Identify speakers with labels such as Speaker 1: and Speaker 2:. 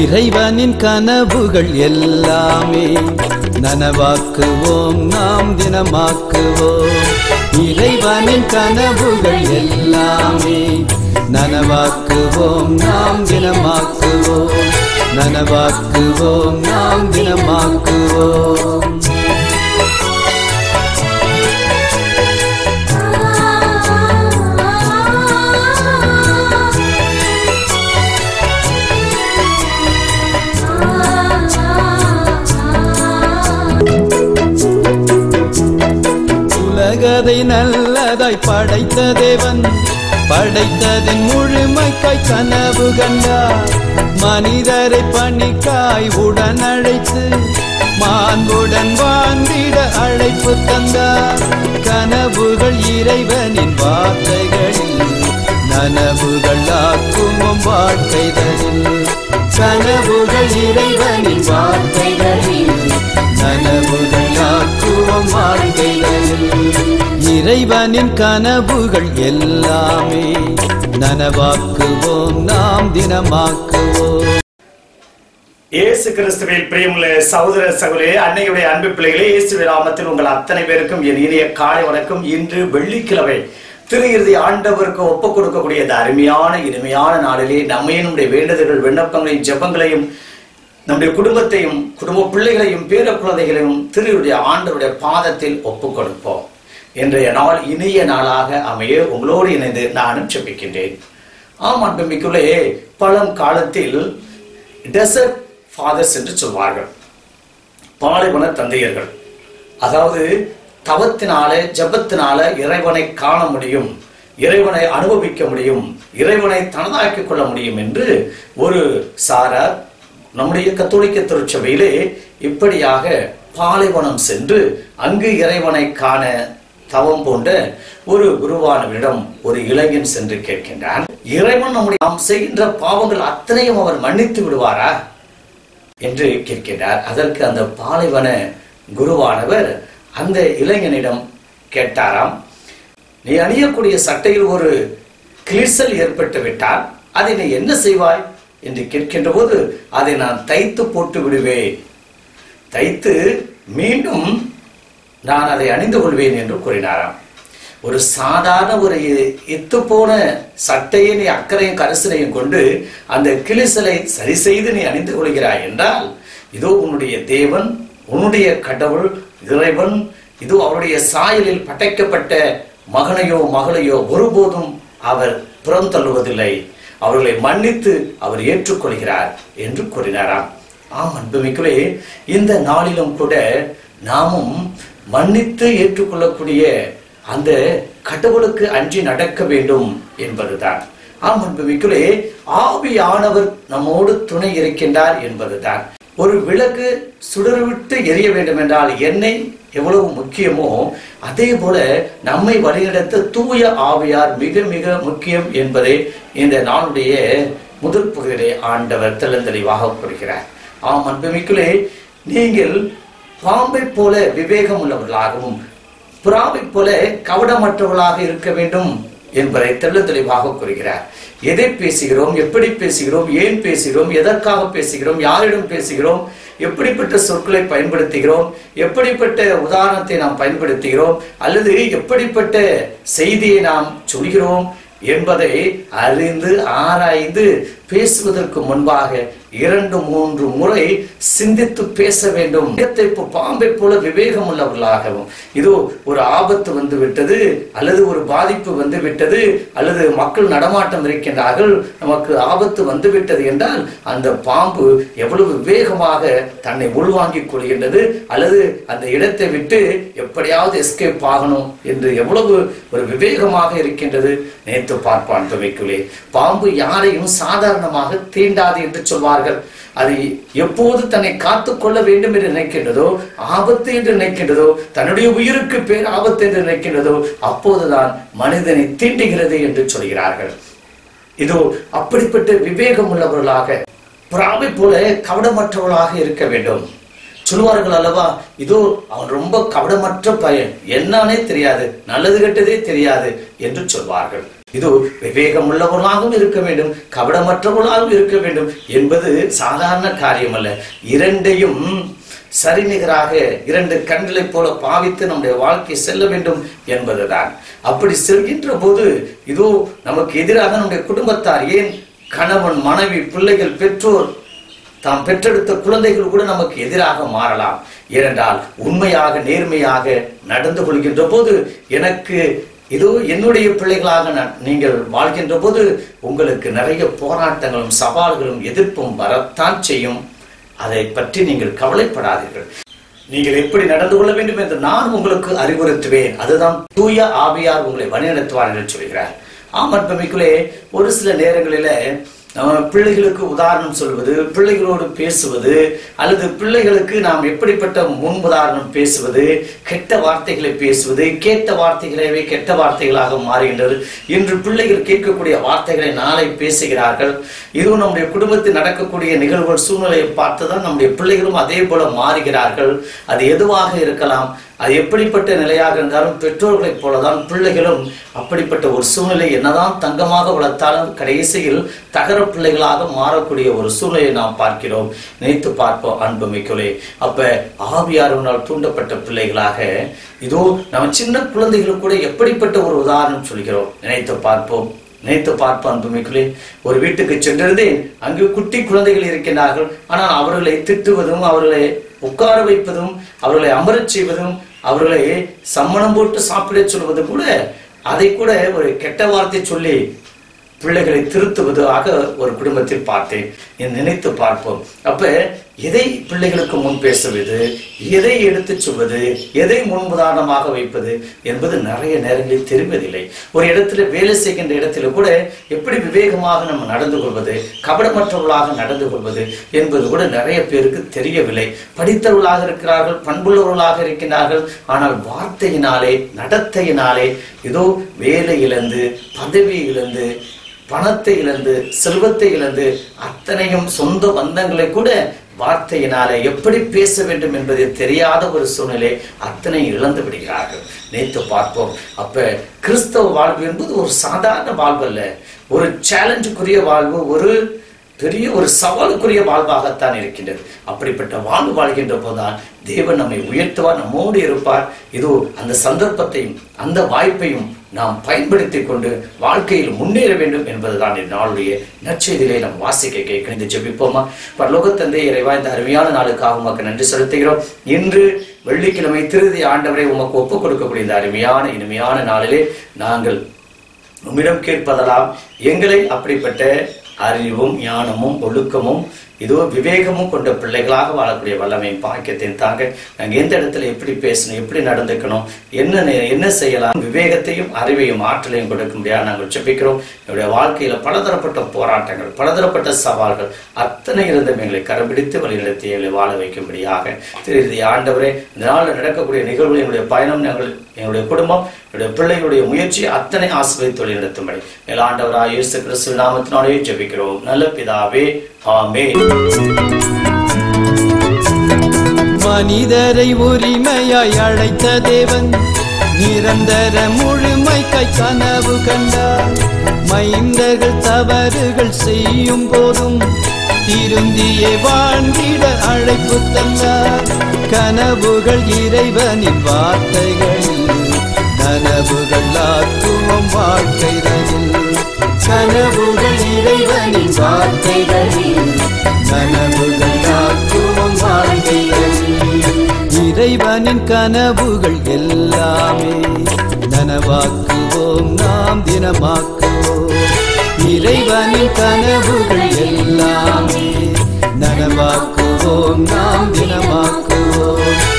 Speaker 1: இறைவனின் கனவுகள் எல்லாமே நனவாக்குவோம் நாம் தினமாக்குவோம் இறைவனின் கனவுகள் எல்லாமே நனவாக்குவோம் நாம் தினமாக்குவோம் நனவாக்குவோம் நாம் தினமாக்குவோம் உலகதை நல்லதாய் படைத்த தேவன் படைத்ததின் முழுமைக்காய் கனவு கண்டார் மனிதரை பணிக்காய் உடன் அழைத்து மாண்புடன் வாழ்ந்திட அழைப்பு தந்தார் கனவுகள் இறைவனின் வார்த்தைகளில் நனவுகள் ஆக்குமம் வாழ்க்கைதனில் கனவுகள் இறைவனின் வார்த்தைகளில் நனவுகள் ஆக்குவோம் வாழ்க்கைகளில் இறைவனின் கனவுகள் எல்லாமே நனவாக்குவோம் நாம் தினமாக்குவோம்
Speaker 2: இயேசு கிறிஸ்துவில் பிரியமுள்ள சகோதர சகோதரே அன்னையுடைய அன்பு பிள்ளைகளே இயேசுவின் நாமத்தில் உங்கள் அத்தனை பேருக்கும் என் இனிய காலை வணக்கம் இன்று வெள்ளிக்கிழமை திரு இறுதி ஆண்டவருக்கு ஒப்புக் கொடுக்கக்கூடிய இந்த அருமையான இனிமையான நாளிலே நம்மையும் நம்முடைய வேண்டுதல்கள் விண்ணப்பங்களையும் ஜெபங்களையும் நம்முடைய குடும்பத்தையும் குடும்ப பிள்ளைகளையும் பேர குழந்தைகளையும் திருடைய ஆண்டவருடைய பாதத்தில் ஒப்புக் கொடுப்போம் இன்றைய நாள் இனிய நாளாக அமைய உங்களோடு இணைந்து நானும் செப்பிக்கின்றேன் ஆம் அன்புமிக்குள்ளே பழம் காலத்தில் டெசர்ட் ஃபாதர்ஸ் என்று சொல்வார்கள் பாலைவன தந்தையர்கள் அதாவது தவத்தினால ஜபத்தினால இறைவனை காண முடியும் இறைவனை அனுபவிக்க முடியும் இறைவனை தனதாக்கிக் கொள்ள முடியும் என்று ஒரு சாரார் நம்முடைய கத்தோலிக்க திருச்சபையிலே இப்படியாக பாலைவனம் சென்று அங்கு இறைவனை காண தவம் போன்ற ஒரு குருவானவரிடம் ஒரு இளைஞன் சென்று கேட்கின்றான் இறைவன் நம்முடைய நாம் செய்கின்ற பாவங்கள் அத்தனையும் அவர் மன்னித்து விடுவாரா என்று கேட்கின்றார் அதற்கு அந்த பாலைவன குருவானவர் அந்த இளைஞனிடம் கேட்டாராம் நீ அணியக்கூடிய சட்டையில் ஒரு கிளிசல் ஏற்பட்டு விட்டால் அதை நீ என்ன செய்வாய் என்று கேட்கின்ற போது அதை நான் தைத்து போட்டு விடுவேன் தைத்து மீண்டும் நான் அதை அணிந்து கொள்வேன் என்று கூறினாராம் ஒரு சாதாரண ஒரு இத்து போன சட்டையை நீ அக்கறையும் கரிசனையும் கொண்டு அந்த கிளிசலை சரி செய்து நீ அணிந்து கொள்கிறாய் என்றால் இதோ உன்னுடைய தேவன் உன்னுடைய கடவுள் இறைவன் இதோ அவருடைய சாயலில் படைக்கப்பட்ட மகனையோ மகளையோ ஒருபோதும் அவர் புறம் தள்ளுவதில்லை அவர்களை மன்னித்து அவர் ஏற்றுக்கொள்கிறார் என்று கூறினாராம் ஆம் அன்புமிக்கவே இந்த நாளிலும் கூட நாமும் மன்னித்து ஏற்றுக்கொள்ளக்கூடிய அந்த கடவுளுக்கு அன்றி நடக்க வேண்டும் என்பதுதான் ஆம் அன்புமிக்கவே ஆவியானவர் நம்மோடு துணை இருக்கின்றார் என்பதுதான் ஒரு விளக்கு சுடர்விட்டு எரிய வேண்டும் என்றால் எண்ணெய் எவ்வளவு முக்கியமோ அதே போல நம்மை வழிநடத்த தூய ஆவியார் மிக மிக முக்கியம் என்பதை இந்த நாளுடைய முதல் பகுதியிலே ஆண்டவர் தெளிவாக கூறுகிறார் ஆம் அன்புமிக்குள்ளே நீங்கள் பாம்பை போல விவேகம் உள்ளவர்களாகவும் புறாவை போல கவடமற்றவர்களாக இருக்க வேண்டும் என்பதை தெள்ள தெளிவாக கூறுகிறார் எதை பேசுகிறோம் எப்படி பேசுகிறோம் ஏன் பேசுகிறோம் எதற்காக பேசுகிறோம் யாரிடம் பேசுகிறோம் எப்படிப்பட்ட சொற்களை பயன்படுத்துகிறோம் எப்படிப்பட்ட உதாரணத்தை நாம் பயன்படுத்துகிறோம் அல்லது எப்படிப்பட்ட செய்தியை நாம் சொல்கிறோம் என்பதை அறிந்து ஆராய்ந்து பேசுவதற்கு முன்பாக இரண்டு மூன்று முறை சிந்தித்து பேச வேண்டும் இடத்தை இப்போ பாம்பை போல விவேகம் உள்ளவர்களாகவும் இதோ ஒரு ஆபத்து வந்து விட்டது அல்லது ஒரு பாதிப்பு வந்து விட்டது அல்லது மக்கள் நடமாட்டம் இருக்கின்றார்கள் நமக்கு ஆபத்து வந்து விட்டது என்றால் அந்த பாம்பு எவ்வளவு வேகமாக தன்னை உள்வாங்கிக் கொள்கின்றது அல்லது அந்த இடத்தை விட்டு எப்படியாவது எஸ்கேப் ஆகணும் என்று எவ்வளவு ஒரு விவேகமாக இருக்கின்றது நேற்று பார்ப்பான் துவைக்குள்ளே பாம்பு யாரையும் சாதாரணமாக தீண்டாது என்று சொல்வார்கள் அது எப்போது தன்னை காத்துக்கொள்ள வேண்டும் என்று நினைக்கின்றதோ ஆபத்து என்று நினைக்கின்றதோ தன்னுடைய உயிருக்கு பேர் ஆபத்து என்று நினைக்கின்றதோ அப்போதுதான் மனிதனை தீண்டுகிறது என்று சொல்கிறார்கள் இதோ அப்படிப்பட்ட விவேகம் உள்ளவர்களாக புறாவை போல கவனமற்றவர்களாக இருக்க வேண்டும் சொல்லுவார்கள் அல்லவா இதோ அவன் ரொம்ப கவடமற்ற பையன் என்னன்னே தெரியாது நல்லது கெட்டதே தெரியாது என்று சொல்வார்கள் இது விவேகம் உள்ளவர்களாகவும் இருக்க வேண்டும் கவடமற்றவர்களாகவும் இருக்க வேண்டும் என்பது சாதாரண காரியம் அல்ல இரண்டையும் சரிநிகராக இரண்டு கண்களைப் போல பாவித்து நம்முடைய வாழ்க்கை செல்ல வேண்டும் என்பதுதான் அப்படி செல்கின்ற போது இதோ நமக்கு எதிராக நம்முடைய குடும்பத்தார் ஏன் கணவன் மனைவி பிள்ளைகள் பெற்றோர் தாம் பெற்றெடுத்த குழந்தைகள் கூட நமக்கு எதிராக மாறலாம் ஏனென்றால் உண்மையாக நேர்மையாக நடந்து கொள்கின்ற போது எனக்கு இதோ என்னுடைய பிள்ளைகளாக நான் நீங்கள் வாழ்கின்ற போது உங்களுக்கு நிறைய போராட்டங்களும் சவால்களும் எதிர்ப்பும் வரத்தான் செய்யும் அதை பற்றி நீங்கள் கவலைப்படாதீர்கள் நீங்கள் எப்படி நடந்து கொள்ள வேண்டும் என்று நான் உங்களுக்கு அறிவுறுத்துவேன் அதுதான் தூய ஆவியார் உங்களை வழிநடத்துவார் என்று சொல்கிறார் ஆமற்பமிக்குள்ளே ஒரு சில நேரங்களில நம்ம பிள்ளைகளுக்கு உதாரணம் சொல்வது பிள்ளைகளோடு பேசுவது அல்லது பிள்ளைகளுக்கு நாம் எப்படிப்பட்ட முன் உதாரணம் பேசுவது கெட்ட வார்த்தைகளை பேசுவது கேட்ட வார்த்தைகளவே கெட்ட வார்த்தைகளாக மாறுகின்றது இன்று பிள்ளைகள் கேட்கக்கூடிய வார்த்தைகளை நாளை பேசுகிறார்கள் இதுவும் நம்முடைய குடும்பத்தில் நடக்கக்கூடிய நிகழ்வுகள் சூழ்நிலையை பார்த்துதான் நம்முடைய பிள்ளைகளும் அதே போல மாறுகிறார்கள் அது எதுவாக இருக்கலாம் அது எப்படிப்பட்ட நிலையாக இருந்தாலும் பெற்றோர்களைப் போலதான் பிள்ளைகளும் அப்படிப்பட்ட ஒரு சூழ்நிலை என்னதான் தங்கமாக வளர்த்தாலும் கடைசியில் தகர பிள்ளைகளாக மாறக்கூடிய ஒரு சூழ்நிலையை நாம் பார்க்கிறோம் நினைத்து பார்ப்போம் அன்பு மிக்கலே அப்ப ஆவியாரவனால் தூண்டப்பட்ட பிள்ளைகளாக இதோ நம்ம சின்ன குழந்தைகளுக்கு கூட எப்படிப்பட்ட ஒரு உதாரணம் சொல்கிறோம் நினைத்து பார்ப்போம் நினைத்து பார்ப்போம் அன்புமிக்குள்ளே ஒரு வீட்டுக்கு சென்றிருந்தேன் அங்கு குட்டி குழந்தைகள் இருக்கின்றார்கள் ஆனால் அவர்களை திட்டுவதும் அவர்களை உட்கார வைப்பதும் அவர்களை அமரச் செய்வதும் அவர்களை சம்மணம் போட்டு சாப்பிடச் சொல்வது கூட அதை கூட ஒரு கெட்ட வார்த்தை சொல்லி பிள்ளைகளை திருத்துவதாக ஒரு குடும்பத்தில் பார்த்தேன் என் நினைத்து பார்ப்போம் அப்ப எதை பிள்ளைகளுக்கு முன் பேசுவது எதை எடுத்துச் சொல்வது எதை முன்முதாரணமாக வைப்பது என்பது நிறைய நேரங்களில் தெரிவதில்லை ஒரு இடத்துல வேலை செய்கின்ற இடத்துல கூட எப்படி விவேகமாக நம்ம நடந்து கொள்வது கபடமற்றவர்களாக நடந்து கொள்வது என்பது கூட நிறைய பேருக்கு தெரியவில்லை படித்தவர்களாக இருக்கிறார்கள் பண்புள்ளவர்களாக இருக்கின்றார்கள் ஆனால் வார்த்தையினாலே நடத்தையினாலே ஏதோ வேலை இழந்து பதவி இழந்து பணத்தை இழந்து செல்வத்தை இழந்து அத்தனையும் சொந்த பந்தங்களை கூட வார்த்தையினாலே எப்படி பேச வேண்டும் என்பது தெரியாத ஒரு சூழ்நிலை அத்தனை இழந்து விடுகிறார்கள் நினைத்து பார்ப்போம் அப்ப கிறிஸ்தவ வாழ்வு என்பது ஒரு சாதாரண வாழ்வு அல்ல ஒரு சேலஞ்சுக்குரிய வாழ்வு ஒரு பெரிய ஒரு சவாலுக்குரிய வாழ்வாகத்தான் இருக்கின்றது அப்படிப்பட்ட வாழ்வு வாழ்கின்ற போதுதான் தேவன் நம்மை உயர்த்துவார் நம்மோடு இருப்பார் இதோ அந்த சந்தர்ப்பத்தையும் அந்த வாய்ப்பையும் நாம் பயன்படுத்தி கொண்டு வாழ்க்கையில் முன்னேற வேண்டும் என்பதுதான் இந்நாளுடைய நற்செய்தியிலே நாம் வாசிக்க கேட்க இந்த ஜெபிப்போமா பரலோகத்தந்தை இறைவா இந்த அருமையான நாளுக்காக உமக்கு நன்றி செலுத்துகிறோம் இன்று வெள்ளிக்கிழமை திருதி ஆண்டவரை உமக்கு ஒப்புக் கொடுக்கக்கூடிய இந்த அருமையான இனிமையான நாளிலே நாங்கள் உம்மிடம் கேட்பதெல்லாம் எங்களை அப்படிப்பட்ட அறிவும் ஞானமும் ஒழுக்கமும் இதோ விவேகமும் கொண்ட பிள்ளைகளாக வாழக்கூடிய வல்லமையும் பாக்கியத்தையும் தாங்க நாங்கள் எந்த இடத்துல எப்படி பேசணும் எப்படி நடந்துக்கணும் என்ன நே- என்ன செய்யலாம் விவேகத்தையும் அறிவையும் ஆற்றலையும் கொடுக்க முடியாது நாங்கள் ஜெபிக்கிறோம் என்னுடைய வாழ்க்கையில பலதரப்பட்ட போராட்டங்கள் பலதரப்பட்ட சவால்கள் அத்தனை இருந்த எங்களை கரம்பிடித்து வழிநடத்தி எங்களை வாழ வைக்கும்படியாக திரு ஆண்டவரே இந்த நாளில் நடக்கக்கூடிய நிகழ்வு எங்களுடைய பயணம் நாங்கள் எங்களுடைய குடும்பம் என்னுடைய பிள்ளைகளுடைய முயற்சி அத்தனை ஆசிரியர் தொழில் நடத்தும்படி மேலாண்டவராய் இயேசு கிறிஸ்து நாமத்தினாலே ஜெபிக்கிறோம் நல்ல பிதாவே ஆமே
Speaker 1: மனிதரை உரிமையாய் அழைத்த தேவன் நிரந்தர முழுமைக்காய் கனவு கண்டார் மைந்தர்கள் தவறுகள் செய்யும் போதும் திருந்தியே வாழ்ந்திட அழைப்பு தந்தார் கனவுகள் இறைவனின் வார்த்தைகளில் கனவுகள் ஆக்குவம் வாழ்க்கைகளில் கனவுகள் இறைவனின் வார்த்தைகளில் கனவுகள் ஆக்குவம் வாழ்க்கைகளில் இறைவனின் கனவுகள் எல்லாமே நனவாக்குவோம் நாம் தினமாக்குவோம் இறைவனின் கனவுகள் எல்லாமே நனவாக்குவோம் நாம் தினமாக்குவோம்